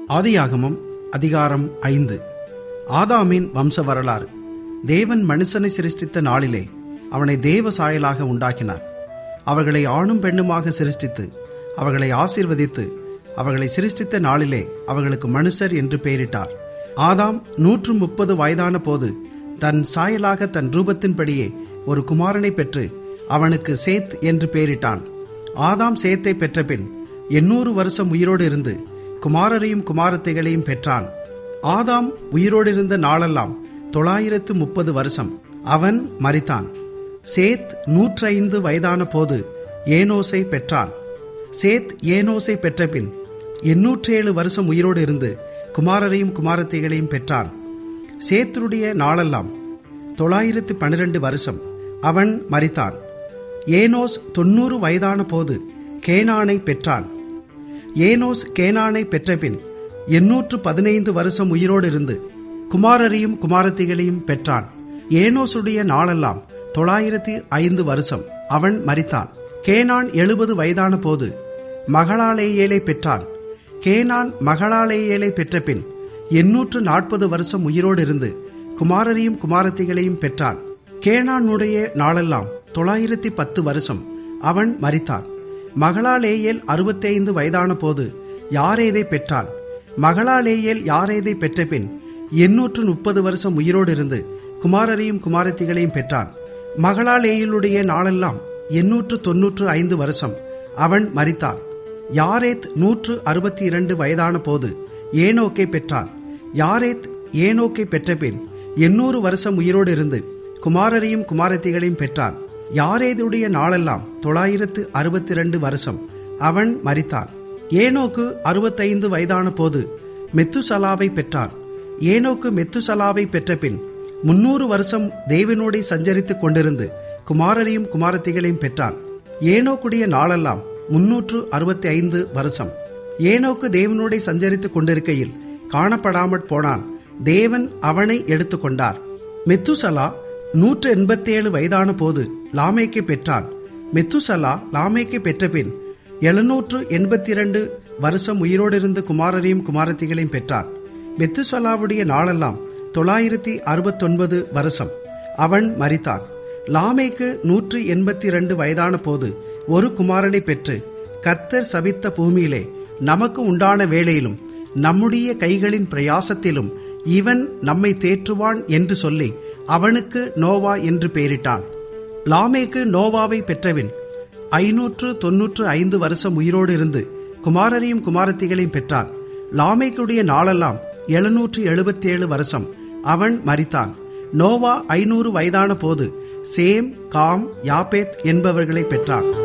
ஆதியாகமம் அதிகாரம் ஐந்து ஆதாமின் வம்ச வரலாறு தேவன் மனுஷனை சிருஷ்டித்த நாளிலே அவனை தேவ சாயலாக உண்டாக்கினார் அவர்களை ஆணும் பெண்ணுமாக சிருஷ்டித்து அவர்களை ஆசீர்வதித்து அவர்களை சிருஷ்டித்த நாளிலே அவர்களுக்கு மனுஷர் என்று பெயரிட்டார் ஆதாம் நூற்று முப்பது வயதான போது தன் சாயலாக தன் ரூபத்தின்படியே ஒரு குமாரனை பெற்று அவனுக்கு சேத் என்று பெயரிட்டான் ஆதாம் சேத்தை பெற்றபின் எண்ணூறு வருஷம் உயிரோடு இருந்து குமாரரையும் குமாரத்தைகளையும் பெற்றான் ஆதாம் உயிரோடு இருந்த நாளெல்லாம் தொள்ளாயிரத்து முப்பது வருஷம் அவன் மரித்தான் சேத் நூற்றைந்து வயதான போது ஏனோசை பெற்றான் சேத் ஏனோசை பெற்றபின் எண்ணூற்றேழு வருஷம் உயிரோடு இருந்து குமாரரையும் குமாரத்தைகளையும் பெற்றான் சேத்துடைய நாளெல்லாம் தொள்ளாயிரத்து பன்னிரண்டு வருஷம் அவன் மரித்தான் ஏனோஸ் தொன்னூறு வயதான போது கேனானை பெற்றான் ஏனோஸ் கேனானை பெற்றபின் எண்ணூற்று பதினைந்து வருஷம் உயிரோடு இருந்து குமாரரையும் குமாரத்திகளையும் பெற்றான் ஏனோசுடைய நாளெல்லாம் தொள்ளாயிரத்தி ஐந்து வருஷம் அவன் மரித்தான் கேனான் எழுபது வயதான போது மகளாலேயேலை பெற்றான் கேனான் மகளாலேயேலை பெற்றபின் எண்ணூற்று நாற்பது வருஷம் உயிரோடு இருந்து குமாரரையும் குமாரத்திகளையும் பெற்றான் கேனானுடைய நாளெல்லாம் தொள்ளாயிரத்தி பத்து வருஷம் அவன் மரித்தான் மகளாலேயேல் அறுபத்தைந்து வயதான போது யாரேதை பெற்றான் மகளாலேயேல் யாரேதை பெற்றபின் எண்ணூற்று முப்பது வருஷம் உயிரோடு இருந்து குமாரரையும் குமாரத்திகளையும் பெற்றான் மகளாலேயலுடைய நாளெல்லாம் எண்ணூற்று தொன்னூற்று ஐந்து வருஷம் அவன் மரித்தான் யாரேத் நூற்று அறுபத்தி இரண்டு வயதான போது ஏனோக்கை பெற்றான் யாரேத் ஏனோக்கை பெற்றபின் எண்ணூறு வருஷம் உயிரோடு இருந்து குமாரரையும் குமாரத்திகளையும் பெற்றான் யாரேதுடைய நாளெல்லாம் தொள்ளாயிரத்து அறுபத்தி இரண்டு வருஷம் அவன் மரித்தான் ஏனோக்கு அறுபத்தைந்து வயதான போது மெத்துசலாவை பெற்றான் ஏனோக்கு மெத்துசலாவை பெற்றபின் முன்னூறு வருஷம் தேவனோடே சஞ்சரித்துக் கொண்டிருந்து குமாரரையும் குமாரத்திகளையும் பெற்றான் ஏனோக்குடைய நாளெல்லாம் முன்னூற்று அறுபத்தி ஐந்து வருஷம் ஏனோக்கு தேவனோடே சஞ்சரித்துக் கொண்டிருக்கையில் காணப்படாமற் போனான் தேவன் அவனை எடுத்துக்கொண்டார் மெத்துசலா நூற்று எண்பத்தேழு வயதான போது லாமேக்கை பெற்றான் மெத்துசலா லாமேக்கை பெற்றபின் எழுநூற்று எண்பத்தி இரண்டு வருஷம் உயிரோடிருந்து குமாரரையும் குமாரத்திகளையும் பெற்றான் மெத்துசலாவுடைய நாளெல்லாம் தொள்ளாயிரத்தி அறுபத்தொன்பது வருஷம் அவன் மரித்தான் லாமேக்கு நூற்று எண்பத்தி இரண்டு வயதான போது ஒரு குமாரனை பெற்று கர்த்தர் சபித்த பூமியிலே நமக்கு உண்டான வேளையிலும் நம்முடைய கைகளின் பிரயாசத்திலும் இவன் நம்மை தேற்றுவான் என்று சொல்லி அவனுக்கு நோவா என்று பெயரிட்டான் லாமேக்கு நோவாவை பெற்றவின் ஐநூற்று தொன்னூற்று ஐந்து வருஷம் உயிரோடு இருந்து குமாரரையும் குமாரத்திகளையும் பெற்றான் லாமேக்குடைய நாளெல்லாம் எழுநூற்று எழுபத்தி ஏழு வருஷம் அவன் மரித்தான் நோவா ஐநூறு வயதான போது சேம் காம் யாபேத் என்பவர்களை பெற்றான்